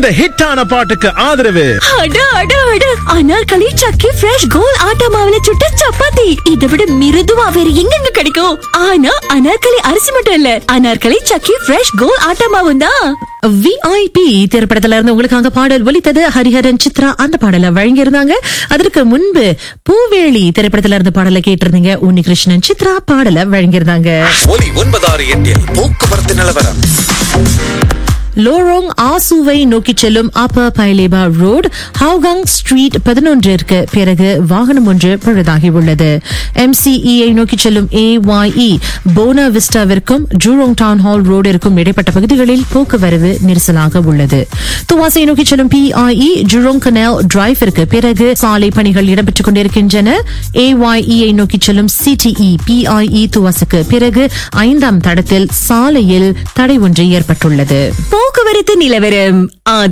இந்த ஹிட்டான பாட்டுக்கு ஆதரவு அட அட அட அனார்கலி சக்கி ஃப்ரெஷ் கோல் ஆட்டா மாவுல சுட்ட சப்பாத்தி இதை விட மிருதுவா வேற எங்கெங்க கிடைக்கும் ஆனா அனார்கலி அரிசி மட்டும் இல்ல அனார்கலி சக்கி ஃப்ரெஷ் கோல் ஆட்டா மாவும் தான் விஐபி திரைப்படத்துல இருந்து உங்களுக்காக பாடல் ஒலித்தது ஹரிஹரன் சித்ரா அந்த பாடலை வழங்கியிருந்தாங்க அதற்கு முன்பு பூவேலி திரைப்படத்துல இருந்து பாடலை கேட்டிருந்தீங்க உன்னிகிருஷ்ணன் சித்ரா பாடலை வழங்கியிருந்தாங்க ஒலி ஒன்பதாறு எட்டில் போக்குவரத்து நிலவரம் லோரோங் ஆசுவை நோக்கி செல்லும் upper Paya Lebar road Hougang street பதினொன்றிற்கு பிறகு வாகனம் ஒன்று பழுதாகி உள்ளது எம்சிஇஐ நோக்கி செல்லும் ஏஒய்இ போனா விஸ்டாவிற்கும் ஜூரோங் டவுன் ஹால் ரோடிற்கும் இடைப்பட்ட பகுதிகளில் போக்குவரவு நெரிசலாக உள்ளது துவாசை நோக்கி செல்லும் பிஐஇ ஜூரோங் கனேல் டிரைவிற்கு பிறகு சாலை பணிகள் இடம்பெற்றுக் கொண்டிருக்கின்றன ஏஒய்இஐ நோக்கி செல்லும் சிடிஇ பிஐஇ துவாசுக்கு பிறகு ஐந்தாம் தடத்தில் சாலையில் தடை ஒன்று ஏற்பட்டுள்ளது போக்குவரத்து நிலவரம்